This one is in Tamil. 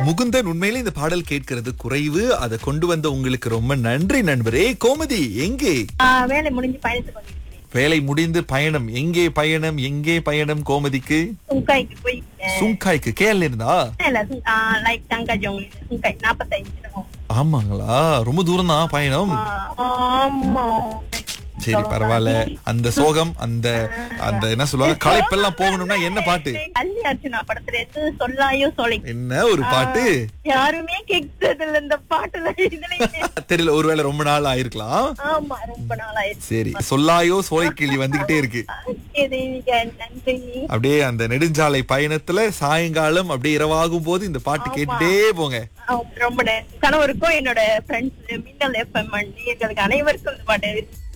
முகுந்தன் உண்மையிலே இந்த பாடல் கேட்கிறது குறைவு அதை கொண்டு வந்த உங்களுக்கு ரொம்ப நன்றி நண்பரே கோமதி எங்கே ஆ, வேலை முடிஞ்சு பயணித்து கொண்டிருக்கிறேன் வேலை முடிந்து பயணம் எங்கே பயணம் எங்கே பயணம் கோமதிக்கு சுங்காய்க்கு போய் சுங்காய்க்கு கேள்வி இருந்தா லைக் தங்கஜோங் சுங்காய் நாற்பத்தைந்து ஆமாங்களா ரொம்ப தூரம் தான் பயணம் ஆமா சரி பரவாயில்ல அந்த சோகம் அந்த அந்த என்ன சொல்லுவாங்க களைப்பெல்லாம் போகணும்னா என்ன பாட்டு அல்லி அர்ச்சனா படத்துல இருந்து சொல்லாயோ சொலை என்ன ஒரு பாட்டு யாருமே கேட்கறது இல்ல இந்த பாட்டுல இதுல தெரியல ஒருவேளை ரொம்ப நாள் ஆயிருக்கலாம் ஆமா ரொம்ப நாள் ஆயிடுச்சு சரி சொல்லாயோ சோலைக்கிளி வந்துகிட்டே இருக்கு இது நீங்க நன்றி அப்படியே அந்த நெடுஞ்சாலை பயணத்துல சாயங்காலம் அப்படியே இரவாகும் போது இந்த பாட்டு கேட்டுட்டே போங்க ஆ, ரொம்ப நன்றி கணவருக்கும் என்னோட ஃப்ரெண்ட்ஸ் மின்னல் எஃப்எம் எங்களுக்கு அனைவருக்கும் இந்த பாட்டு